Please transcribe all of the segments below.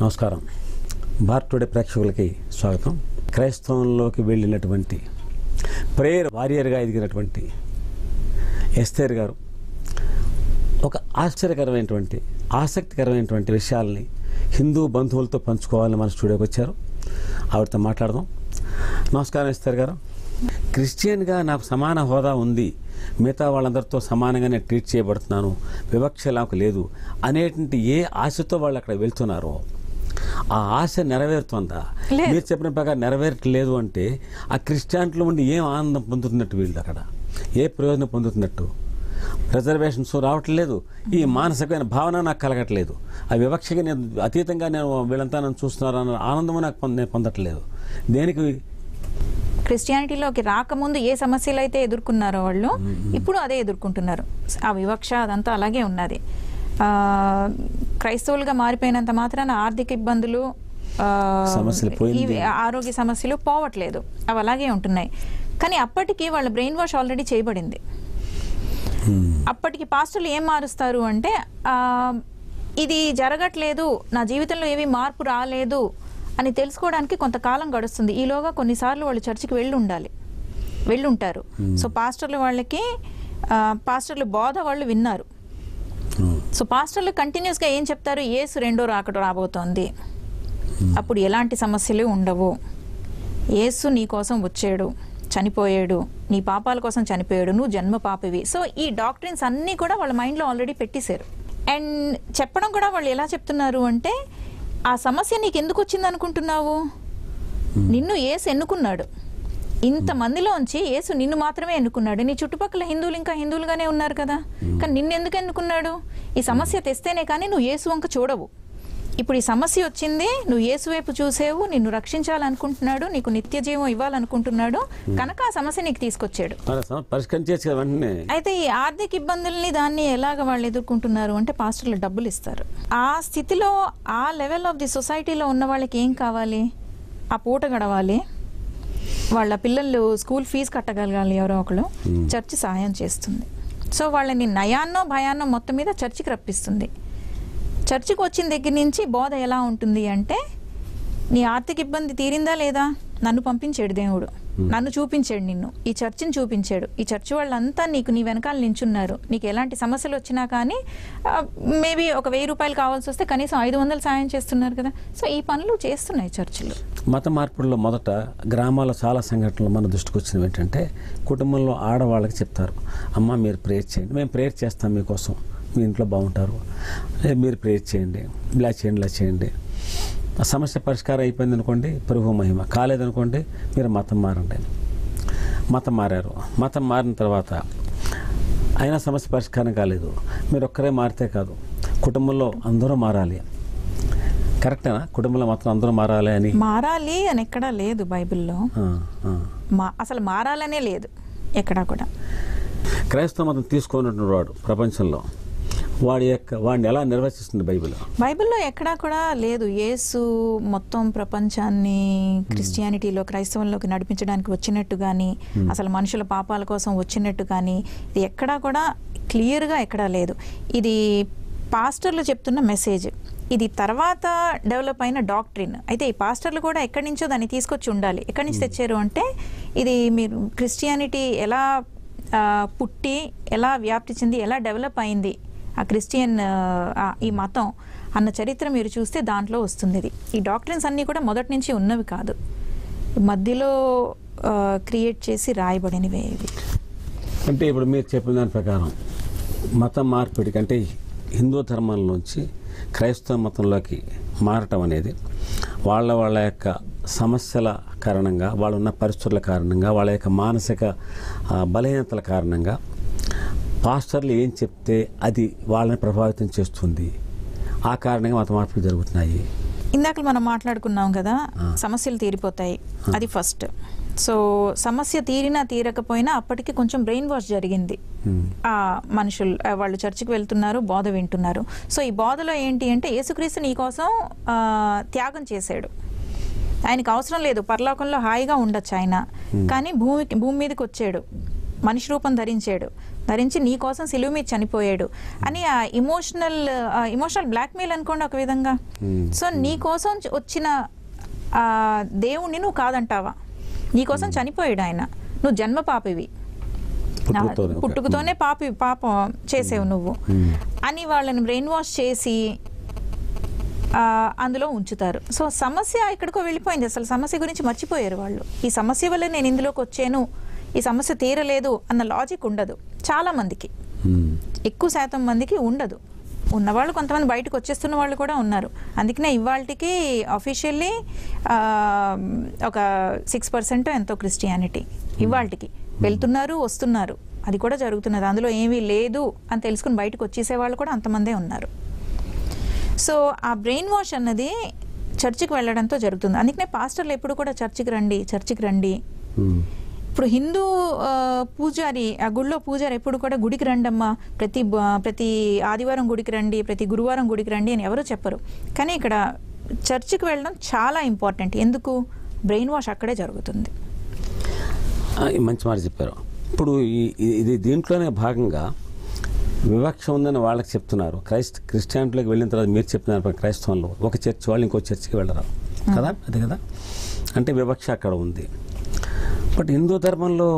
నమస్కారం భారత్ టుడే ప్రేక్షకులకి స్వాగతం క్రైస్తవంలోకి వెళ్ళినటువంటి ప్రేయర్ వారియర్గా ఎదిగినటువంటి ఎస్తేర్ గారు ఒక ఆశ్చర్యకరమైనటువంటి ఆసక్తికరమైనటువంటి విషయాల్ని హిందూ బంధువులతో పంచుకోవాలని మన స్టూడియోకి వచ్చారు ఆవిడతో మాట్లాడదాం నమస్కారం ఎస్తేర్ గారు క్రిస్టియన్గా నాకు సమాన హోదా ఉంది మిగతా వాళ్ళందరితో సమానంగానే ట్రీట్ చేయబడుతున్నాను వివక్ష నాకు లేదు అనేటువంటి ఏ ఆశతో వాళ్ళు అక్కడ వెళ్తున్నారో ఆ ఆశ నెరవేరుతుందా లేదు. మీరు చెప్పిన ప్రకారం నెరవేరట్లేదు అంటే ఆ క్రిస్టియానిటీలో ఉండి ఏం ఆనందం పొందుతున్నట్టు వీళ్ళు అక్కడ ఏ ప్రయోజనం పొందుతున్నట్టు రిజర్వేషన్స్ రావట్లేదు ఈ మానసికమైన భావన నాకు కలగట్లేదు ఆ వివక్షకి నేను అతీతంగా నేను వీళ్ళంతా నన్ను చూస్తున్నారు అన్న ఆనందము నాకు పొంద- నేను పొందట్లేదు దేనికి క్రిస్టియానిటీలోకి రాకముందు ఏ సమస్యలు అయితే ఎదుర్కొన్నారో వాళ్ళు ఇప్పుడు అదే ఎదుర్కొంటున్నారు ఆ వివక్ష అదంతా అలాగే ఉన్నది ఆ, క్రైస్తవులుగా మారిపోయినంత మాత్రాన ఆర్థిక ఇబ్బందులు ఆ, సమస్యలు పోయింది. ఇవి ఆరోగ్య సమస్యలు పోవట్లేదు అవి అలాగే ఉంటున్నాయి కానీ అప్పటికి వాళ్ళ బ్రెయిన్ వాష్ ఆల్రెడీ చేయబడింది అప్పటికి పాస్టర్లు ఏం మారుస్తారు అంటే ఆ, ఇది జరగట్లేదు నా జీవితంలో ఏవి మార్పు రాలేదు అని తెలుసుకోవడానికి కొంతకాలం గడుస్తుంది ఈలోగా కొన్నిసార్లు వాళ్ళు చర్చికి వెళ్ళి ఉండాలి వెళ్ళి ఉంటారు సో పాస్టర్లు వాళ్ళకి ఆ, పాస్టర్లు బోధ వాళ్ళు విన్నారు ఉమ్, సో పాస్టర్లు కంటిన్యూస్గా ఏం చెప్తారు ఏసు రెండో రాకడ రాబోతోంది అప్పుడు ఎలాంటి సమస్యలు ఉండవు ఏసు నీ కోసం వచ్చాడు చనిపోయాడు నీ పాపాల కోసం చనిపోయాడు నువ్వు జన్మ పాపివి సో ఈ డాక్టరీన్స్ అన్నీ కూడా వాళ్ళ మైండ్లో ఆల్రెడీ పెట్టేశారు అండ్ చెప్పడం కూడా వాళ్ళు ఎలా చెప్తున్నారు అంటే ఆ సమస్య నీకు ఎందుకు వచ్చింది అనుకుంటున్నావు నిన్ను ఏసు ఎన్నుకున్నాడు ఇంతమందిలోంచి యేసు నిన్ను మాత్రమే ఎన్నుకున్నాడు నీ చుట్టుపక్కల హిందువులు ఇంకా హిందువులుగానే ఉన్నారు కదా కానీ నిన్ను ఎందుకు ఎన్నుకున్నాడు ఈ సమస్య తెస్తేనే కానీ నువ్వు యేసు వంక చూడవు ఇప్పుడు ఈ సమస్య వచ్చింది నువ్వు యేసు వైపు చూసేవు నిన్ను రక్షించాలనుకుంటున్నాడు నీకు నిత్య జీవం ఇవ్వాలనుకుంటున్నాడు కనుక ఆ సమస్య నీకు తీసుకొచ్చాడు మరి సమ- పరిష్కరించేసి కదా వెంటనే అయితే ఈ ఆర్థిక ఇబ్బందుల్ని దాన్ని ఎలాగ వాళ్ళు ఎదుర్కొంటున్నారు అంటే పాస్టర్లు డబ్బులు ఇస్తారు ఆ స్థితిలో ఆ లెవెల్ ఆఫ్ ది సొసైటీలో ఉన్న వాళ్ళకి ఏం కావాలి ఆ పూట గడవాలి వాళ్ళ పిల్లలు స్కూల్ ఫీజు కట్టగలగాలి ఎవరో ఒకరు చర్చి సహాయం చేస్తుంది సో వాళ్ళని నయాన్నో భయాన్నో మొత్తం మీద చర్చికి రప్పిస్తుంది చర్చికి వచ్చిన దగ్గర నుంచి బోధ ఎలా ఉంటుంది అంటే నీ ఆర్థిక ఇబ్బంది తీరిందా లేదా నన్ను పంపించాడు దేవుడు నన్ను చూపించాడు నిన్ను ఈ చర్చిని చూపించాడు ఈ చర్చి వాళ్ళంతా నీకు నీ వెనకాల నించున్నారు నీకు ఎలాంటి సమస్యలు వచ్చినా కానీ మేబీ ఒక వెయ్యి రూపాయలు కావాల్సి వస్తే కనీసం ఐదు వందలు సాయం చేస్తున్నారు కదా సో ఈ పనులు చేస్తున్నాయి చర్చిలు మత మార్పుల్లో మొదట గ్రామాల్లో చాలా సంఘటనలు మన దృష్టికి వచ్చినవి ఏంటంటే కుటుంబంలో ఆడవాళ్ళకి చెప్తారు అమ్మ మీరు ప్రేయర్ చేయండి మేము ప్రేయర్ చేస్తాం మీకోసం మీ ఇంట్లో బాగుంటారు ఏ, మీరు ప్రేయర్ చేయండి ఇలా చేయండి ఇలా చేయండి ఆ సమస్య పరిష్కారం అయిపోయింది అనుకోండి ప్రభు మహిమ కాలేదనుకోండి మీరు మతం మారండి మతం మారారు మతం మారిన తర్వాత అయినా సమస్య పరిష్కారం కాలేదు మీరు ఒక్కరే మారితే కాదు కుటుంబంలో అందరూ మారాలి కరెక్టేనా కుటుంబంలో మాత్రం అందరూ మారాలి అని మారాలి అని ఎక్కడా లేదు బైబిల్లో ఆ, ఆ. మా అసలు మారాలనే లేదు ఎక్కడా కూడా క్రైస్తవ మతం తీసుకున్నటువంటి వాడు ప్రపంచంలో వాడి యొక్క వాడిని ఎలా నిర్వచిస్తుంది బైబిల్ బైబిల్లో ఎక్కడా కూడా లేదు యేసు మొత్తం ప్రపంచాన్ని క్రిస్టియానిటీలో క్రైస్తవంలోకి నడిపించడానికి వచ్చినట్టు కానీ అసలు మనుషుల పాపాల కోసం వచ్చినట్టు కానీ ఇది ఎక్కడా కూడా క్లియర్గా ఎక్కడా లేదు ఇది పాస్టర్లు చెప్తున్న మెసేజ్ ఇది తర్వాత డెవలప్ అయిన డాక్టరీన్ అయితే ఈ పాస్టర్లు కూడా ఎక్కడి నుంచో దాన్ని తీసుకొచ్చి ఉండాలి ఎక్కడి నుంచి తెచ్చారు అంటే ఇది మీరు క్రిస్టియానిటీ ఎలా ఆ, పుట్టి ఎలా వ్యాప్తి చెంది ఎలా డెవలప్ అయింది ఆ క్రిస్టియన్ ఆ, ఆ, ఈ మతం అన్న చరిత్ర మీరు చూస్తే దాంట్లో వస్తుంది ఇది ఈ డాక్టరీన్స్ అన్నీ కూడా మొదటి నుంచి ఉన్నవి కాదు మధ్యలో క్రియేట్ చేసి రాయబడినవే ఇవి అంటే ఇప్పుడు మీరు చెప్పిన దాని ప్రకారం మత మార్పిడికి అంటే హిందూ ధర్మంలోంచి క్రైస్తవ మతంలోకి మారటం అనేది వాళ్ళ వాళ్ళ యొక్క సమస్యల కారణంగా వాళ్ళు ఉన్న పరిస్థితుల కారణంగా వాళ్ళ యొక్క మానసిక ఆ, బలహీనతల కారణంగా పాస్టర్లు ఏం చెప్తే అది వాళ్ళని ప్రభావితం చేస్తుంది ఆ కారణంగా మత మార్పులు జరుగుతున్నాయి ఇందాక మనం మాట్లాడుకున్నాం కదా సమస్యలు తీరిపోతాయి అది ఫస్ట్ సో సమస్య తీరినా తీరకపోయినా అప్పటికి కొంచెం బ్రెయిన్ వాష్ జరిగింది Hmm. ఆ మనుషులు ఆ, వాళ్ళు చర్చికి వెళ్తున్నారు బోధ వింటున్నారు సో ఈ బోధలో ఏంటి అంటే యేసుక్రీస్తు నీ కోసం ఆ, త్యాగం చేశాడు ఆయనకు అవసరం లేదు పరలోకంలో హాయిగా ఉండొచ్చు ఆయన కానీ భూమికి భూమి మీదకి వచ్చాడు మనిషి రూపం ధరించాడు ధరించి నీ కోసం సిలువు మీద చనిపోయాడు అని ఆ ఇమోషనల్ ఇమోషనల్ బ్లాక్మెయిల్ అనుకోండి ఒక విధంగా Hmm. సో నీ కోసం చ- వచ్చిన ఆ, దేవుణ్ణి నువ్వు కాదంటావా నీ కోసం చనిపోయాడు ఆయన నువ్వు జన్మ పాపివి పుట్టుకతోనే, ఓకే. పుట్టుకతోనే పాపి పాపం చేసేవు నువ్వు Hmm. అని వాళ్ళని బ్రెయిన్ వాష్ చేసి ఆ, అందులో ఉంచుతారు సో సమస్య ఎక్కడికో వెళ్ళిపోయింది అసలు సమస్య గురించి మర్చిపోయారు వాళ్ళు ఈ సమస్య వల్ల నేను ఇందులోకి వచ్చాను ఈ సమస్య తీరలేదు అన్న లాజిక్ ఉండదు చాలా మందికి ఉమ్. ఎక్కువ శాతం మందికి ఉండదు ఉన్నవాళ్ళు కొంతమంది బయటకు వచ్చేస్తున్న వాళ్ళు కూడా ఉన్నారు అందుకనే ఇవాళకి అఫీషియల్లీ ఒక సిక్స్ పర్సెంట్ ఎంతో క్రిస్టియానిటీ ఇవాళకి వెళ్తున్నారు వస్తున్నారు అది కూడా జరుగుతున్నది అందులో ఏమీ లేదు అని తెలుసుకుని బయటకు వచ్చేసే వాళ్ళు కూడా అంతమందే ఉన్నారు సో ఆ బ్రెయిన్ వాష్ అన్నది చర్చికి వెళ్ళడంతో జరుగుతుంది అందుకనే పాస్టర్లు ఎప్పుడు కూడా చర్చికి రండి చర్చికి రండి ఉమ్. ఇప్పుడు హిందూ ఆ, పూజారి ఆ గుడిలో పూజారి ఎప్పుడు కూడా గుడికి రండమ్మా ప్రతి బ- ప్రతి ఆదివారం గుడికి రండి ప్రతి గురువారం గుడికి రండి అని ఎవరు చెప్పరు కానీ ఇక్కడ చర్చికి వెళ్ళడం చాలా ఇంపార్టెంట్ ఎందుకు బ్రెయిన్ వాష్ అక్కడే జరుగుతుంది ఆ, ఈ మంచి మాట చెప్పారు ఇప్పుడు ఈ- ఈ- ఇది దీంట్లోనే భాగంగా వివక్ష ఉందని వాళ్ళకి చెప్తున్నారు క్రైస్ట్ క్రిస్టియానిటీలోకి వెళ్ళిన తర్వాత మీరు చెప్తున్నారు మరి క్రైస్తవంలో ఒక చర్చ్ వాళ్ళు ఇంకో చర్చికి వెళ్ళరు కదా అదే కదా అంటే వివక్ష అక్కడ ఉంది బట్ హిందూ ధర్మంలో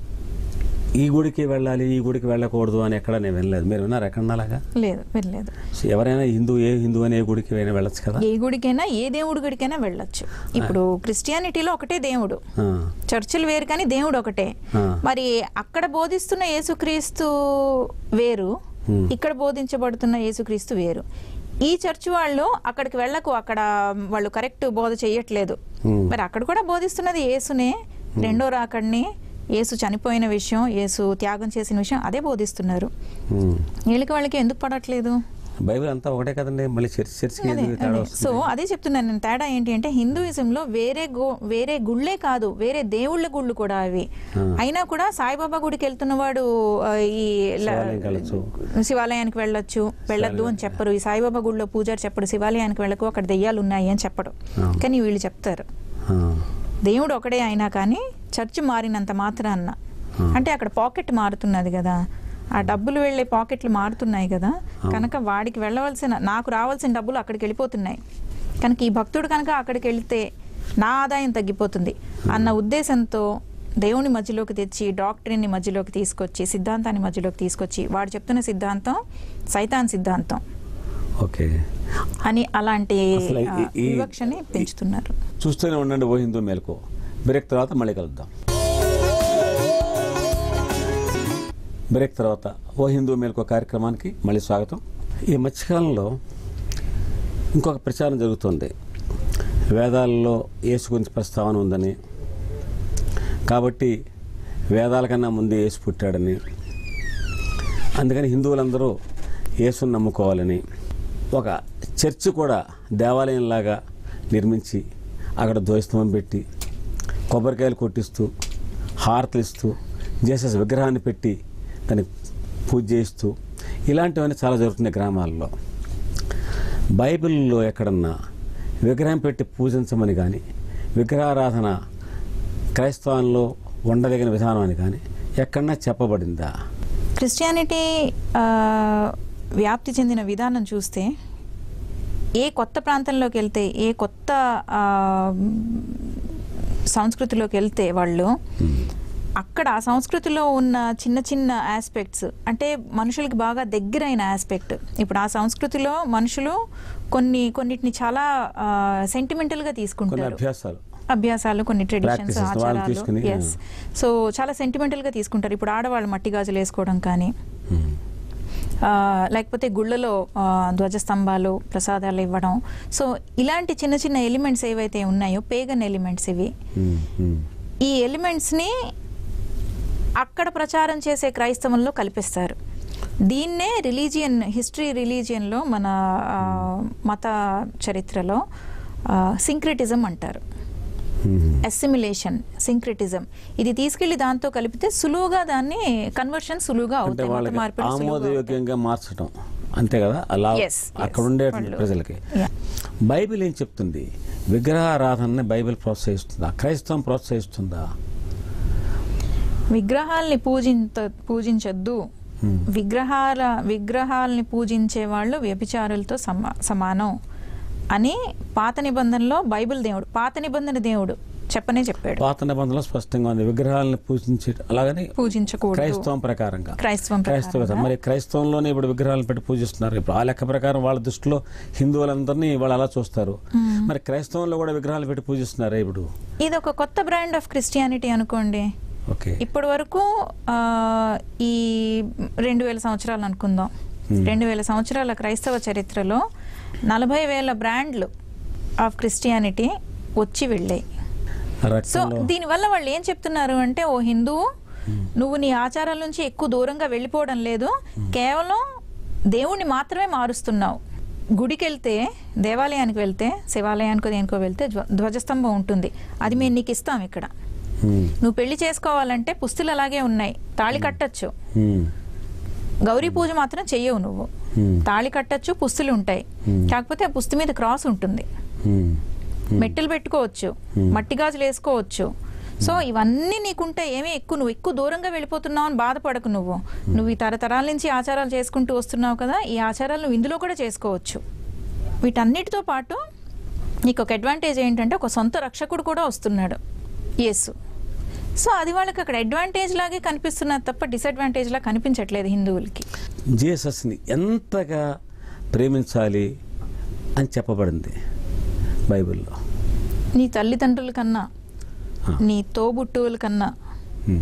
ఈ గుడికి వెళ్ళాలి ఈ గుడికి వెళ్ళకూడదు అని ఎక్కడ నేను వినలేదు మీరు విన్నారు ఎక్కడ అలాగా లేదు వెళ్ళలేదు సో ఎవరైనా హిందూ ఏ హిందూ అని ఏ గుడికి అయినా వెళ్ళొచ్చు కదా ఏ గుడికైనా ఏ దేవుడి గుడికైనా వెళ్ళొచ్చు ఇప్పుడు క్రిస్టియానిటీలో ఒకటే దేవుడు ఆ, చర్చిలు వేరు కానీ దేవుడు ఒకటే ఆ. మరి అక్కడ బోధిస్తున్న యేసుక్రీస్తు వేరు Hmm. ఇక్కడ బోధించబడుతున్న యేసుక్రీస్తు వేరు ఈ చర్చ్ వాళ్ళు అక్కడికి వెళ్ళకు అక్కడ వాళ్ళు కరెక్ట్ బోధ చేయట్లేదు Hmm. మరి అక్కడ కూడా బోధిస్తున్నది యేసునే రెండో రాకడిని యేసు చనిపోయిన విషయం యేసు త్యాగం చేసిన విషయం అదే బోధిస్తున్నారు ఉమ్. వీళ్ళకి వాళ్ళకి ఎందుకు పడట్లేదు బైబిల్ అంతా ఒకటే కదండి మళ్ళీ చర్చి చర్చికి అదే, ఎందుకు తేడా అదే. వస్తుంది సో అదే చెప్తున్నాను నేను తేడా ఏంటి అంటే హిందూయిజంలో వేరే గో వేరే గుళ్ళే కాదు వేరే దేవుళ్ళ గుళ్ళు కూడా అవి ఆ. అయినా కూడా సాయిబాబా గుడికి వెళ్తున్నవాడు ఆ, ఈ ల- శివాలయంకి వెళ్ళొచ్చు. శివాలయానికి వెళ్ళొచ్చు వెళ్ళొద్దు అని చెప్పరు ఈ సాయిబాబా గుడిలో పూజారి చెప్పడు శివాలయానికి వెళ్ళకు అక్కడ దెయ్యాలు ఉన్నాయి అని చెప్పడు ఆ. కానీ వీళ్ళు చెప్తారు ఆ, దేవుడు ఒకడే అయినా కానీ చర్చ్ మారినంత మాత్రాన్న ఆ. అంటే అక్కడ పాకెట్ మారుతున్నది కదా ఆ డబ్బులు వెళ్ళే పాకెట్లు మారుతున్నాయి కదా కనుక వాడికి వెళ్ళవలసిన నాకు రావాల్సిన డబ్బులు అక్కడికి వెళ్ళిపోతున్నాయి కనుక ఈ భక్తుడు కనుక అక్కడికి వెళితే నా ఆదాయం తగ్గిపోతుంది అన్న ఉద్దేశంతో దేవుని మధ్యలోకి తెచ్చి డాక్టరీని మధ్యలోకి తీసుకొచ్చి సిద్ధాంతాన్ని మధ్యలోకి తీసుకొచ్చి వాడు చెప్తున్న సిద్ధాంతం సైతాన్ సిద్ధాంతం ఓకే అని అలాంటి అసలు ఆ, ఈ- ఈ- వివక్షని పెంచుతున్నారు చూస్తూనే ఉండండి ఓ హిందూ మేలుకో బ్రేక్ తర్వాత మళ్ళీ కలుద్దాం బ్రేక్ తర్వాత ఓ హిందూ మేలుకో కార్యక్రమానికి మళ్ళీ స్వాగతం ఈ మధ్యకాలంలో ఇంకొక ప్రచారం జరుగుతుంది వేదాలలో యేసు గురించి ప్రస్తావన ఉందని కాబట్టి వేదాల కన్నా ముందే యేసు పుట్టాడని అందుకని హిందువులందరూ యేసుని నమ్ముకోవాలని ఒక చర్చ్ కూడా దేవాలయంలాగా నిర్మించి అక్కడ ధ్వజస్తంభం పెట్టి కొబ్బరికాయలు కొట్టిస్తూ హారతలు ఇస్తూ జీసస్ విగ్రహాన్ని పెట్టి దానికి పూజ చేస్తూ ఇలాంటివన్నీ చాలా జరుగుతున్నాయి గ్రామాల్లో బైబిల్లో ఎక్కడన్నా విగ్రహం పెట్టి పూజించమని కానీ విగ్రహారాధన క్రైస్తవంలో ఉండదగిన విధానం అని కానీ ఎక్కడన్నా చెప్పబడిందా క్రిస్టియానిటీ ఆ, వ్యాప్తి చెందిన విధానం చూస్తే ఏ కొత్త ప్రాంతంలోకి వెళ్తే ఏ కొత్త ఆ, సంస్కృతిలోకి వెళ్తే వాళ్ళు అక్కడ ఆ సంస్కృతిలో ఉన్న చిన్న చిన్న ఆస్పెక్ట్స్ అంటే మనుషులకి బాగా దగ్గరైన ఆస్పెక్ట్ ఇప్పుడు ఆ సంస్కృతిలో మనుషులు కొన్ని కొన్నిటిని చాలా సెంటిమెంటల్ గా కొన్ని తీసుకుంటారు అభ్యాసాలు అభ్యాసాలు కొన్ని ట్రెడిషన్స్ Practices, వాళ్ళని ఆచారాలు తీసుకుని, ఎస్ సో చాలా సెంటిమెంటల్ గా తీసుకుంటారు ఇప్పుడు ఆడవాళ్ళు మట్టి గాజులు వేసుకోవడం కానీ ఉమ్. ఆ, లేకపోతే గుళ్ళలో ఆ, ధ్వజస్తంభాలు ప్రసాదాలు ఇవ్వడం సో ఇలాంటి చిన్న చిన్న ఎలిమెంట్స్ ఏవైతే ఉన్నాయో పేగన్ ఎలిమెంట్స్ ఇవి ఉమ్, ఉమ్. ఈ ఎలిమెంట్స్ని అక్కడ ప్రచారం చేసే క్రైస్తవంలో కల్పిస్తారు దీన్నే రిలీజియన్ హిస్టరీ రిలీజియన్లో మన ఆ, మత చరిత్రలో సింక్రిటిజం అంటారు ఉమ్. అసిమిలేషన్ సింక్రిటిజం ఇది తీసుకెళ్లి దాంతో కలిపితే సులువుగా దాన్ని కన్వర్షన్ సులువుగా అంటే అవుతాయి మత వాళ్ళకి మార్పిడి సులువుగా అవుతాయి. ఆమోదయోగ్యంగా మార్చడం అంతే కదా అలా Yes, yes. అక్కడ ఉండే వాళ్ళు- ప్రజలకి Yeah. బైబిల్ ఏం చెప్తుంది విగ్రహారాధనని బైబిల్ ప్రోత్సహిస్తుందా క్రైస్తవం ప్రోత్సహిస్తుందా విగ్రహాల్ని పూజింత పూజించొద్దు ఉమ్. విగ్రహాల విగ్రహాలని పూజించే వాళ్ళు వ్యభిచారులతో సమా సమానం అని పాత నిబంధనలో బైబిల్ దేవుడు పాత నిబంధన దేవుడు చెప్పనే చెప్పాడు పాత నిబంధనలో స్పష్టంగా ఉంది విగ్రహాలను పూజించే అలాగని పూజించకూడదు క్రైస్తవం ప్రకారంగా క్రైస్తవం క్రైస్తవ ప్రకారంగా. మరి క్రైస్తవంలోనే ఇప్పుడు విగ్రహాలను పెట్టి పూజిస్తున్నారు ఇప్పుడు ఆ లెక్క ప్రకారం వాళ్ళ దృష్టిలో హిందువులందరినీ వాళ్ళు అలా చూస్తారు మరి క్రైస్తవంలో కూడా విగ్రహాలు పెట్టి పూజిస్తున్నారా ఇప్పుడు ఇది ఒక కొత్త బ్రాండ్ ఆఫ్ క్రిస్టియానిటీ అనుకోండి ఓకే ఇప్పటి వరకు ఆ, ఈ రెండు వేల సంవత్సరాలు అనుకుందాం Hmm. రెండు వేల సంవత్సరాల క్రైస్తవ చరిత్రలో నలభై వేల బ్రాండ్లు ఆఫ్ క్రిస్టియానిటీ వచ్చి వెళ్ళాయి సో రక్తంలో దీనివల్ల వాళ్ళు ఏం చెప్తున్నారు అంటే ఓ హిందువు నువ్వు నీ ఆచారాల నుంచి ఎక్కువ దూరంగా వెళ్ళిపోవడం లేదు కేవలం దేవుణ్ణి మాత్రమే మారుస్తున్నావు గుడికి వెళ్తే దేవాలయానికి వెళ్తే శివాలయానికో దేనికో వెళ్తే ధ్వ- ధ్వజస్తంభం ఉంటుంది అది మేము నీకు ఇస్తాం ఇక్కడ ఉమ్, నువ్వు పెళ్లి చేసుకోవాలంటే పుస్తులు అలాగే ఉన్నాయి తాళి కట్టచ్చు ఉమ్, గౌరీ పూజ మాత్రం చెయ్యవు నువ్వు ఉమ్, తాళి కట్టచ్చు పుస్తులు ఉంటాయి Hmm. కాకపోతే ఆ పుస్తు మీద క్రాస్ ఉంటుంది ఉమ్, మెట్టెలు పెట్టుకోవచ్చు మట్టి గాజులు వేసుకోవచ్చు సో ఇవన్నీ నీకుంటే ఏమీ ఎక్కువ నువ్వు ఎక్కువ దూరంగా వెళ్ళిపోతున్నావు అని బాధపడకు నువ్వు నువ్వు ఈ తరతరాల నుంచి ఆచారాలు చేసుకుంటూ వస్తున్నావు కదా ఈ ఆచారాలు నువ్వు ఇందులో కూడా చేసుకోవచ్చు వీటన్నిటితో పాటు నీకు ఒక అడ్వాంటేజ్ ఏంటంటే ఒక సొంత రక్షకుడు కూడా వస్తున్నాడు యేసు సో అది వాళ్ళకి అక్కడ అడ్వాంటేజ్ లాగే కనిపిస్తున్నది తప్ప డిసడ్వాంటేజ్ లా కనిపించట్లేదు హిందువులకి జీసస్ని ఎంతగా ప్రేమించాలి అని చెప్పబడింది బైబిల్లో నీ తల్లిదండ్రుల కన్నా ఆ. నీ తోబుట్టువుల కన్నా ఉమ్,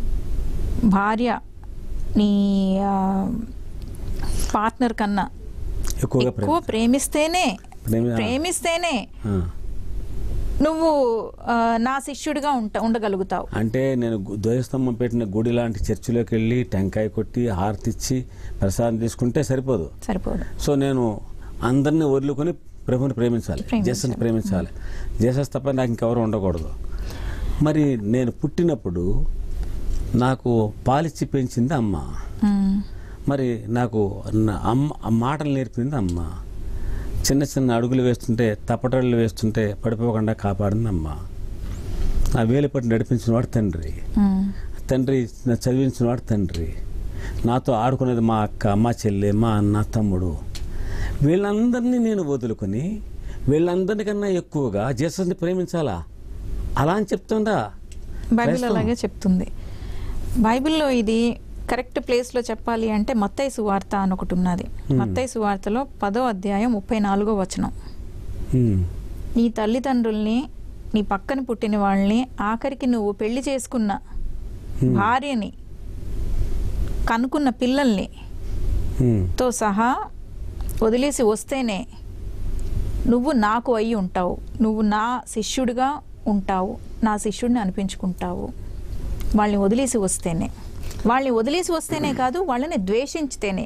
భార్య నీ ఆ, పార్ట్నర్ కన్నా ఎక్కువగా ఎక్కువ ప్రేమ ప్రేమిస్తేనే ప్రేమి- ప్రేమిస్తేనే ఆ. నువ్వు ఆ, నా శిష్యుడిగా ఉంట ఉండగలుగుతావు అంటే నేను గు- ధ్వజస్తంభం పెట్టిన గుడి లాంటి చర్చిలోకి వెళ్ళి టెంకాయ కొట్టి హారతిచ్చి ప్రసాదం తీసుకుంటే సరిపోదు సరిపోదు సో నేను అందరినీ వదులుకొని ప్రభుని ప్రేమించాలి ప్రేమించాలి. జేసస్ని ప్రేమించాలి జేసస్ తప్ప నాకు ఇంకెవరు ఉండకూడదు మరి నేను పుట్టినప్పుడు నాకు పాలిచ్చి పెంచింది అమ్మ ఉమ్, మరి నాకు నా అమ్మ ఆ మాటలు నేర్పింది అమ్మ చిన్న చిన్న అడుగులు వేస్తుంటే తప్పటడులు వేస్తుంటే పడిపోకుండా కాపాడింది అమ్మ నా వేలు పట్టి నడిపించిన వాడు తండ్రి ఉమ్, తండ్రి నా చదివించిన వాడు తండ్రి నాతో ఆడుకునేది మా అక్క మా చెల్లి మా అన్న తమ్ముడు వీళ్ళందరినీ నేను వదులుకొని వీళ్ళందరికన్నా ఎక్కువగా జీసస్ని ప్రేమించాలా అలా అని చెప్తుందా బైబిల్ క్రైస్తవం. అలాగే చెప్తుంది బైబిల్లో ఇది కరెక్ట్ ప్లేస్లో చెప్పాలి అంటే మత్తయి సువార్త అని ఒకటి ఉన్నది మత్తయి సువార్తలో పదో అధ్యాయం ముప్పై నాలుగో వచనం ఉమ్, నీ తల్లిదండ్రుల్ని నీ పక్కన పుట్టిన వాళ్ళని ఆఖరికి నువ్వు పెళ్లి చేసుకున్న Hmm. భార్యని కనుక్కున్న పిల్లల్ని ఉమ్, తో సహా వదిలేసి వస్తేనే నువ్వు నాకు అయి ఉంటావు నువ్వు నా శిష్యుడిగా ఉంటావు నా శిష్యుడిని అనిపించుకుంటావు వాళ్ళని వదిలేసి వస్తేనే వాళ్ళని వదిలేసి వస్తేనే కాదు వాళ్ళని ద్వేషించితేనే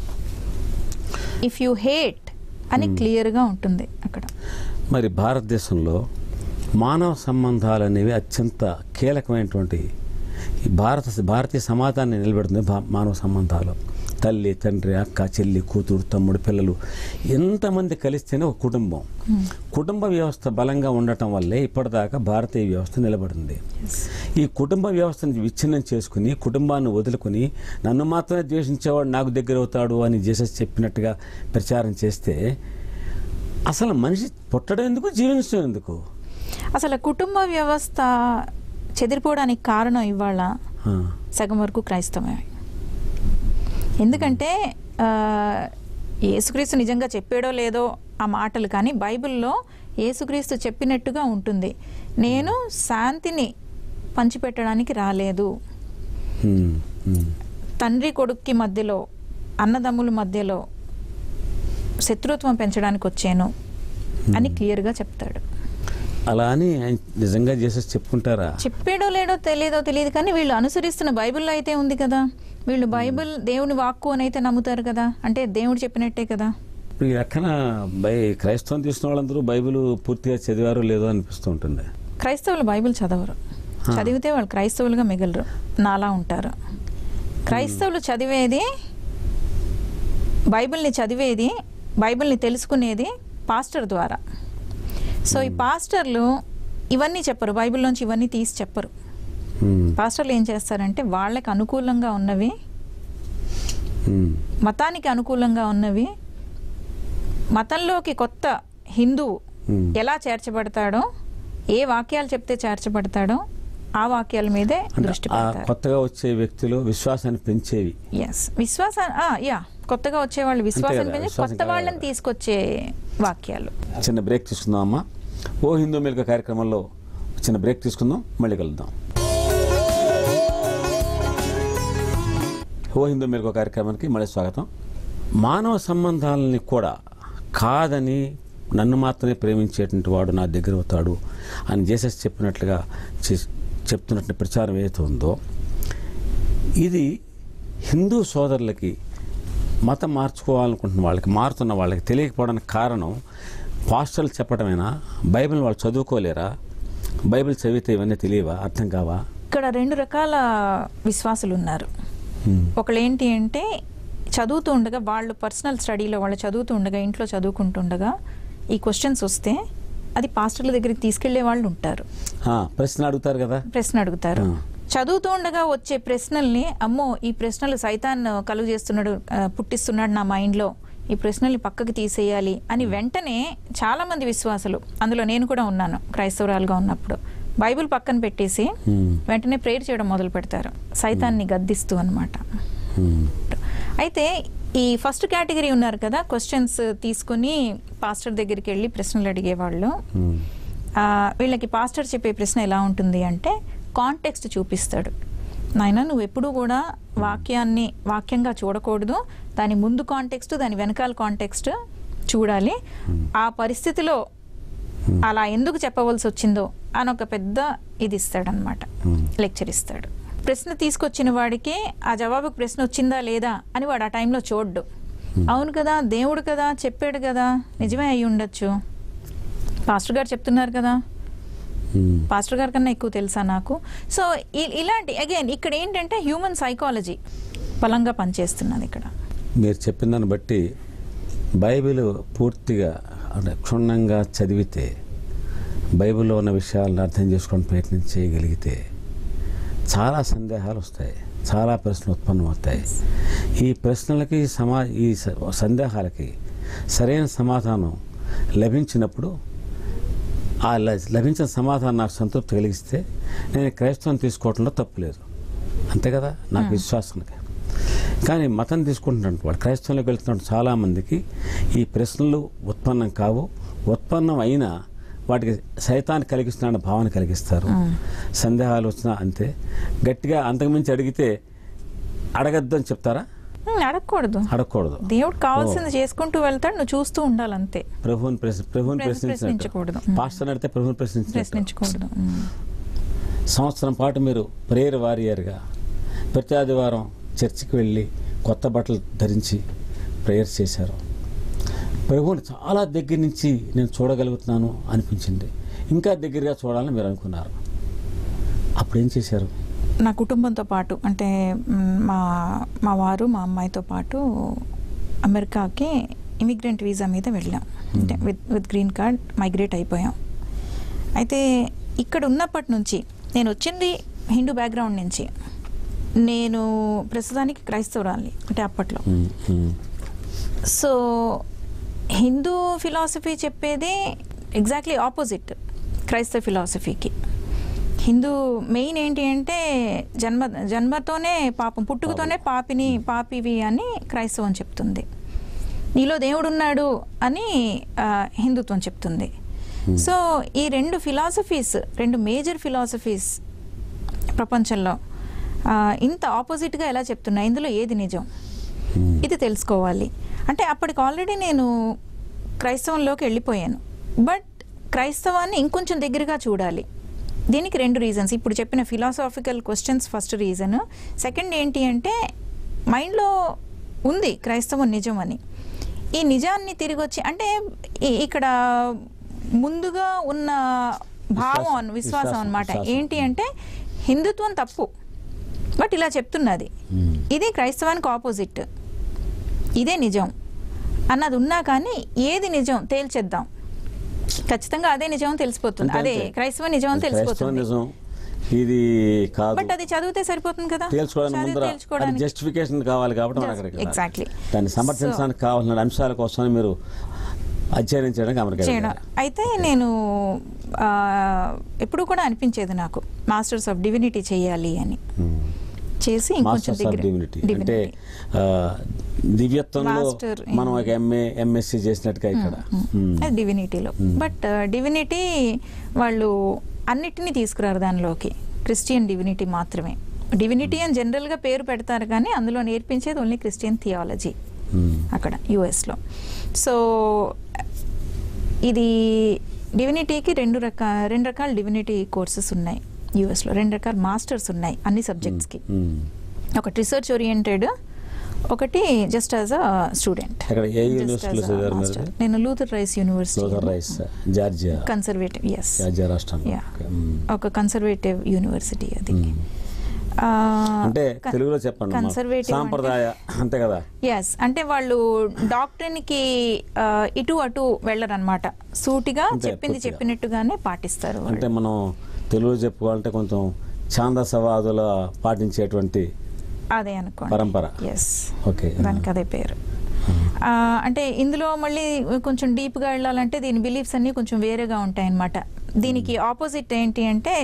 ఇఫ్ యు హేట్ అని క్లియర్గా ఉంటుంది అక్కడ మరి భారతదేశంలో మానవ సంబంధాలు అనేవి అత్యంత కీలకమైనటువంటి ఈ భారత భారతీయ సమాజాన్ని నిలబెడుతుంది భా- మానవ సంబంధాలు తల్లి తండ్రి అక్క చెల్లి కూతురు తమ్ముడు పిల్లలు ఎంతమంది కలిస్తేనే ఒక కుటుంబం కుటుంబ వ్యవస్థ బలంగా ఉండటం వల్లే ఇప్పటిదాకా భారతీయ వ్యవస్థ నిలబడింది ఈ కుటుంబ వ్యవస్థను విచ్ఛిన్నం చేసుకుని కుటుంబాన్ని వదులుకుని నన్ను మాత్రమే ద్వేషించేవాడు నాకు దగ్గర అవుతాడు అని జీసస్ చెప్పినట్టుగా ప్రచారం చేస్తే అసలు మనిషి పుట్టడం ఎందుకు జీవించడం ఎందుకు అసలు కుటుంబ వ్యవస్థ చెదిరిపోవడానికి కారణం ఇవాళ ఆ, సగం వరకు క్రైస్తవమే ఎందుకంటే ఆ, యేసుక్రీస్తు నిజంగా చెప్పాడో లేదో ఆ మాటలు కానీ బైబిల్లో యేసుక్రీస్తు చెప్పినట్టుగా ఉంటుంది నేను శాంతిని పంచిపెట్టడానికి రాలేదు ఉమ్, ఉమ్, తండ్రి కొడుక్కి మధ్యలో అన్నదమ్ముల మధ్యలో శత్రుత్వం పెంచడానికి వచ్చాను అని క్లియర్గా చెప్తాడు అలా అని ఆయన నిజంగా జీసస్ చెప్పుకుంటారా చెప్పాడో లేడో తెలియదో తెలియదు కానీ వీళ్ళు అనుసరిస్తున్న బైబిల్లో అయితే ఉంది కదా వీళ్ళు బైబిల్ దేవుని వాక్కు అని అయితే నమ్ముతారు కదా అంటే దేవుడు చెప్పినట్టే కదా ఇప్పుడు ఈ లెక్కన బై క్రైస్తవం తీసుకున్న వాళ్ళందరూ బైబిల్ పూర్తిగా చదివారో లేదో అనిపిస్తూ ఉంటుంది క్రైస్తవులు బైబిల్ చదవరు చదివితే వాళ్ళు క్రైస్తవులుగా మిగలరు నాలా ఉంటారు క్రైస్తవులు చదివేది బైబిల్ని చదివేది బైబిల్ని తెలుసుకునేది పాస్టర్ ద్వారా సో ఈ పాస్టర్లు ఇవన్నీ చెప్పరు బైబిల్లోంచి ఇవన్నీ తీసి చెప్పరు ఉమ్, పాస్టర్లు ఏం చేస్తారంటే వాళ్ళకి అనుకూలంగా ఉన్నవి ఉమ్, మతానికి అనుకూలంగా ఉన్నవి మతంలోకి కొత్త హిందువు ఉమ్. ఎలా చేర్చబడతాడో ఏ వాక్యాలు చెప్తే చేర్చబడతాడో ఆ వాక్యాల మీదే అంటే దృష్టి ఆ పెడతారు కొత్తగా వచ్చే వ్యక్తులు విశ్వాసాన్ని పెంచేవి ఎస్ విశ్వాస ఆ, యా కొత్తగా వచ్చే వాళ్ళు విశ్వాసం కదా, పెంచి విశ్వాసం కొత్త కలగాలి. వాళ్ళని తీసుకొచ్చే వాక్యాలు చిన్న బ్రేక్ తీసుకుందాం అమ్మా ఓ హిందూ మెలుక కార్యక్రమంలో చిన్న బ్రేక్ తీసుకుందాం మళ్ళీ కలుద్దాం ఓ హిందూ మెలుక కార్యక్రమానికి మళ్ళీ స్వాగతం మానవ సంబంధాలని కూడా కాదని నన్ను మాత్రమే ప్రేమించేటువంటి వాడు నా దగ్గర అవుతాడు అని జేసస్ చెప్పినట్లుగా చే- చెప్తున్నట్టు ప్రచారం ఏదైతే ఉందో ఇది హిందూ సోదరులకి మతం మార్చుకోవాలనుకుంటున్న వాళ్ళకి మారుతున్న వాళ్ళకి తెలియకపోవడానికి కారణం పాస్టర్లు చెప్పడమేనా బైబిల్ వాళ్ళు చదువుకోలేరా బైబిల్ చదివితే ఇవన్నీ తెలియవా అర్థం కావా ఇక్కడ రెండు రకాల విశ్వాసులు ఉన్నారు హ్మ్. ఒకళ్ళు ఏంటి అంటే చదువుతూ ఉండగా వాళ్ళు పర్సనల్ స్టడీలో వాళ్ళు చదువుతూ ఉండగా ఇంట్లో చదువుకుంటుండగా ఈ క్వశ్చన్స్ వస్తే అది పాస్టర్ల దగ్గరికి తీసుకెళ్లే వాళ్ళు ఉంటారు ఆ, ప్రశ్న అడుగుతారు కదా ప్రశ్న అడుగుతారు ఆ. చదువుతూ ఉండగా వచ్చే ప్రశ్నల్ని అమ్మో ఈ ప్రశ్నలు సైతాన్ కలుగు చేస్తున్నాడు ఆ, పుట్టిస్తున్నాడు నా మైండ్లో ఈ ప్రశ్నల్ని పక్కకి తీసేయాలి అని వెంటనే చాలా మంది విశ్వాసులు అందులో నేను కూడా ఉన్నాను క్రైస్తవురాలుగా ఉన్నప్పుడు బైబిల్ పక్కన పెట్టేసి హ్మ్. వెంటనే ప్రేయర్ చేయడం మొదలు పెడతారు సైతాన్ని గద్దిస్తూ అన్నమాట హ్మ్. అయితే ఈ ఫస్ట్ కేటగిరీ ఉన్నారు కదా క్వశ్చన్స్ తీసుకుని పాస్టర్ దగ్గరికి వెళ్ళి ప్రశ్నలు అడిగేవాళ్ళు హ్మ్. ఆ, వీళ్ళకి పాస్టర్ చెప్పే ప్రశ్న ఎలా ఉంటుంది అంటే కాంటెక్స్ట్ చూపిస్తాడు నాయన నువ్వు ఎప్పుడూ కూడా వాక్యాన్ని వాక్యంగా చూడకూడదు దాని ముందు కాంటెక్స్ట్ దాని వెనకాల కాంటెక్స్ట్ చూడాలి ఆ పరిస్థితిలో అలా ఎందుకు చెప్పవలసి వచ్చిందో అని ఒక పెద్ద ఇది ఇస్తాడనమాట Hmm. లెక్చర్ ఇస్తాడు ప్రశ్న తీసుకొచ్చిన వాడికి ఆ జవాబుకి ప్రశ్న వచ్చిందా లేదా అని వాడు ఆ టైంలో చూడ్డు అవును కదా దేవుడు కదా చెప్పాడు కదా నిజమే అయి ఉండొచ్చు పాస్టర్ గారు చెప్తున్నారు కదా హ్మ్. పాస్టర్ గారి కన్నా ఎక్కువ తెలుసా నాకు సో ఇ- ఇలాంటి అగైన్ ఇక్కడ ఏంటంటే హ్యూమన్ సైకాలజీ బలంగా పనిచేస్తున్నది ఇక్కడ మీరు చెప్పిన దాన్ని బట్టి బైబిల్ పూర్తిగా అంటే క్షుణ్ణంగా చదివితే బైబిల్లో ఉన్న విషయాలను అర్థం చేసుకొని ప్రయత్నం చేయగలిగితే చాలా సందేహాలు వస్తాయి చాలా ప్రశ్నలు ఉత్పన్నమవుతాయి ఈ ప్రశ్నలకి సమా ఈ స- సందేహాలకి సరైన సమాధానం లభించినప్పుడు ఆ ల- లభించిన సమాధానం నాకు సంతృప్తి కలిగిస్తే నేను క్రైస్తవం తీసుకోవడంలో తప్పులేదు అంతే కదా నాకు విశ్వాసానికి కానీ మతం తీసుకుంటున్నట్టు వాడు క్రైస్తవంలోకి వెళ్తున్న చాలామందికి ఈ ప్రశ్నలు ఉత్పన్నం కావు ఉత్పన్నం అయినా వాటికి సైతాన్ని కలిగిస్తున్న భావన కలిగిస్తారు సందేహాలు వచ్చినా అంతే గట్టిగా అంతకుమించి అడిగితే అడగద్దని చెప్తారా హ్మ్, అడగకూడదు అడగకూడదు దేవుడు కావాల్సింది చేసుకుంటూ వెళ్తాడు నువ్వు చూస్తూ ఉండాలి అంతే ప్రభువుని ప్రశ్న ప్రభువుని ప్రశ్న- ప్రశ్నించినట్టు ప్రశ్నించకూడదు. పాస్టర్ అడిగితే ప్రభువుని ప్రశ్నించినట్టు ప్రశ్నించకూడదు హ్మ్. సంవత్సరం పాటు మీరు ప్రేయర్ వారియర్గా ప్రతి ఆదివారం చర్చికి వెళ్ళి కొత్త బట్టలు ధరించి ప్రేయర్ చేశారు ప్రభువుని చాలా దగ్గర నుంచి నేను చూడగలుగుతున్నాను అనిపించింది ఇంకా దగ్గరగా చూడాలని మీరు అనుకున్నారు అప్పుడు ఏం చేశారు నా కుటుంబంతో పాటు అంటే మ్, మా మా వారు మా అమ్మాయితో పాటు అమెరికాకి ఇమిగ్రెంట్ వీసా మీద వెళ్ళాం అంటే with with green card migrate అయిపోయాం అయితే ఇక్కడ ఉన్నప్పటి నుంచి నేను వచ్చింది హిందూ బ్యాక్గ్రౌండ్ నుంచి నేను ప్రస్తుతానికి క్రైస్తవురాలి అంటే అప్పట్లో um, um, so Hindu philosophy చెప్పేది ఎగ్జాక్ట్లీ ఆపోజిట్ క్రైస్తవ ఫిలాసఫీకి హిందూ మెయిన్ ఏంటి అంటే జన్మ జన్మతోనే పాపం పుట్టుకతోనే పాపిని పాపివి అని క్రైస్తవం చెప్తుంది నీలో దేవుడు ఉన్నాడు అని ఆ, హిందుత్వం చెప్తుంది సో ఈ రెండు ఫిలాసఫీస్ రెండు మేజర్ ఫిలాసఫీస్ ప్రపంచంలో ఆ, ఇంత ఆపోజిట్గా ఎలా చెప్తున్నాయి ఇందులో ఏది నిజం ఉమ్. ఇది తెలుసుకోవాలి అంటే అప్పటికి ఆల్రెడీ నేను క్రైస్తవంలోకి వెళ్ళిపోయాను బట్ క్రైస్తవాన్ని ఇంకొంచెం దగ్గరగా చూడాలి దీనికి రెండు రీజన్స్ ఇప్పుడు చెప్పిన philosophical questions first reason second ఏంటి అంటే మైండ్లో ఉంది క్రైస్తవం నిజం అని ఈ నిజాన్ని తిరిగి వచ్చి అంటే ఈ- ఇక్కడ ముందుగా ఉన్న భావం విశ్వాసం, అన్న- విశ్వాసం విశ్వాసం, అన్నమాట విశ్వాసం. ఏంటి అంటే హిందుత్వం తప్పు బట్ ఇలా చెప్తున్నది ఉమ్. ఇది క్రైస్తవానికి ఆపోజిట్ ఇదే నిజం అన్నది ఉన్నా కానీ ఏది నిజం తేల్చేద్దాం ఖచ్చితంగా అదే నిజం అని తెలిసిపోతుంది అంతే, అదే అంతే. క్రైస్తవ నిజం అని క్రైస్తవం తెలిసిపోతుంది నిజం ఇది కాదు బట్ అది చదివితే సరిపోతుంది కదా తేల్చుకోవడానికి చదివి ముందర తేల్చుకోవడానికి జస్టిఫికేషన్ కావాలి కాబట్టి మనం Just- అక్కడికి వెళ్ళాలి. exactly. దాన్ని సమర్థించడానికి కావాల్సిన అంశాల కోసం మీరు అధ్యయనం చేయడానికి అమెరికా చేయడం వెళ్ళారు. అయితే నేను ఆ, ఎప్పుడు కూడా అనిపించేది నాకు మాస్టర్స్ ఆఫ్ డివినిటీ చేయాలి అని మ్మ్. చేసి ఇంకొంచెం మాస్టర్స్ ఆఫ్ డిగ్రీ డివినిటీ అంటే divinity. ఆ, దివ్యత్వంలో Master in- మనం ఒక ఎంఏ ఎంఎస్సి చేసినట్టుగా ఇక్కడ మ్మ్. అది డివినిటీలో బట్ డివినిటీ వాళ్ళు అన్నిటినీ తీసుకురారు దానిలోకి క్రిస్టియన్ డివినిటీ మాత్రమే డివినిటీ అని జనరల్గా పేరు పెడతారు కానీ అందులో నేర్పించేది ఓన్లీ క్రిస్టియన్ థియాలజీ మ్మ్. అక్కడ యుఎస్లో సో ఇది డివినిటీకి రెండు రకాల రెండు రకాల డివినిటీ కోర్సెస్ ఉన్నాయి యుఎస్లో రెండు రకాల మాస్టర్స్ ఉన్నాయి అన్ని సబ్జెక్ట్స్కి మ్మ్. ఒకటి రీసెర్చ్ ఓరియంటెడ్ ఒకటి జస్ట్ యాజ్ అ స్టూడెంట్ ఎక్కడ ఏ యూనివర్సిటీలో చదివారు మీరు నేను Luther Rice University Luther Rice Georgia conservative ఎస్ జార్జియా రాష్ట్రంలో Yeah. ఓకే. మ్మ్. ఒక కన్సర్వేటివ్ యూనివర్సిటీ అది మ్మ్. అంటే తెలుగులో చెప్పండి మా- కన్సర్వేటివ్ సాంప్రదాయ అంతే కదా ఎస్ అంటే వాళ్ళు డాక్టర్కి ఇటు అటు వెళ్ళరన్నమాట సూటిగా అంతే, చెప్పింది పూర్తిగా. చెప్పినట్టుగానే పాటిస్తారు వాళ్ళు. అంటే మనం తెలుగులో చెప్పుకోవాలంటే కొంచెం ఛాందసవాదుల పాటించేటువంటి అదే అనుకోండి పరంపర. ఎస్ ఓకే దానికి అదే పేరు ఆ, అంటే ఇందులో మళ్ళీ కొంచెం డీప్గా వెళ్ళాలంటే దీని బిలీఫ్స్ అన్నీ కొంచెం వేరేగా ఉంటాయి అన్నమాట దీనికి ఆపోజిట్ ఏంటి అంటే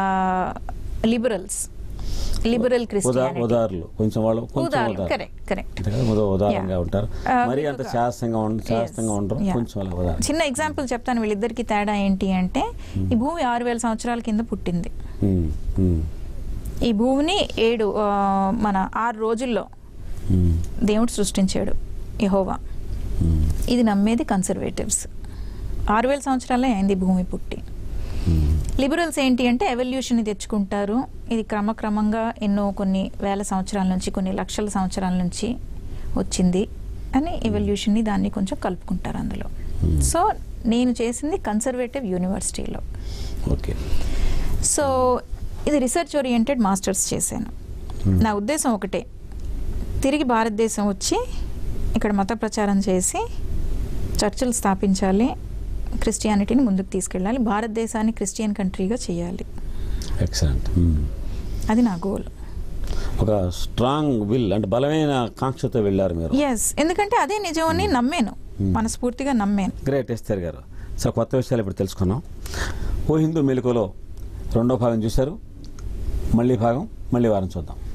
లిబరల్స్ లిబరల్ ఉదా క్రిస్టియానిటీ ఉదారులు కొంచెం వాళ్ళు కొంచెం ఉదారు ఉదారు కరెక్ట్ కరెక్ట్ అంతే కదా ఉదా- ఉదారంగా Yeah. ఉంటారు ఆ, మరి మీకు అంత ఒక- శాస్త్రంగా ఉండ శాస్త్రంగా ఉండరు Yeah. కొంచెం అలా ఉదారం చిన్న ఎగ్జాంపుల్ చెప్తాను వీళ్ళిద్దరికి తేడా ఏంటి అంటే ఈ భూమి ఆరు వేల సంవత్సరాల కింద పుట్టింది మ్మ్. మ్మ్. ఈ భూమిని ఏడు ఆ, మన ఆరు రోజుల్లో మ్మ్. దేవుడు సృష్టించాడు యహోవా మ్మ్. ఇది నమ్మేది కన్సర్వేటివ్స్ ఆరు వేల సంవత్సరాలే అయింది ఈ భూమి పుట్టి మ్మ్. లిబరల్స్ ఏంటి అంటే ఎవల్యూషన్ తెచ్చుకుంటారు ఇది క్రమక్రమంగా ఎన్నో కొన్ని వేల సంవత్సరాల నుంచి కొన్ని లక్షల సంవత్సరాల నుంచి వచ్చింది అని ఎవల్యూషన్ని దాన్ని కొంచెం కలుపుకుంటారు అందులో Hmm. సో నేను చేసింది కన్సర్వేటివ్ యూనివర్సిటీలో ఓకే సో ఇది రీసెర్చ్ ఓరియంటెడ్ మాస్టర్స్ చేశాను Hmm. నా ఉద్దేశం ఒకటే తిరిగి భారతదేశం వచ్చి ఇక్కడ మత ప్రచారం చేసి చర్చలు స్థాపించాలి క్రిస్టియానిటీని ముందుకు తీసుకెళ్ళాలి భారతదేశాన్ని క్రిస్టియన్ కంట్రీగా చేయాలి ఎక్సలెంట్ అది నా గోల్ ఒక స్ట్రాంగ్ విల్ అంటే బలమైన కాంక్షతో వెళ్ళారు మీరు ఎస్ ఎందుకంటే అదే నిజం అని నమ్మాను Hmm. మనస్ఫూర్తిగా నమ్మాను గ్రేట్ ఎస్తేర్ గారు సో కొత్త విషయాలు ఇప్పుడు తెలుసుకున్నాం ఓ హిందూ మెలకులో రెండో భాగం చూశారు మళ్ళీ భాగం మళ్ళీ వారం చూద్దాం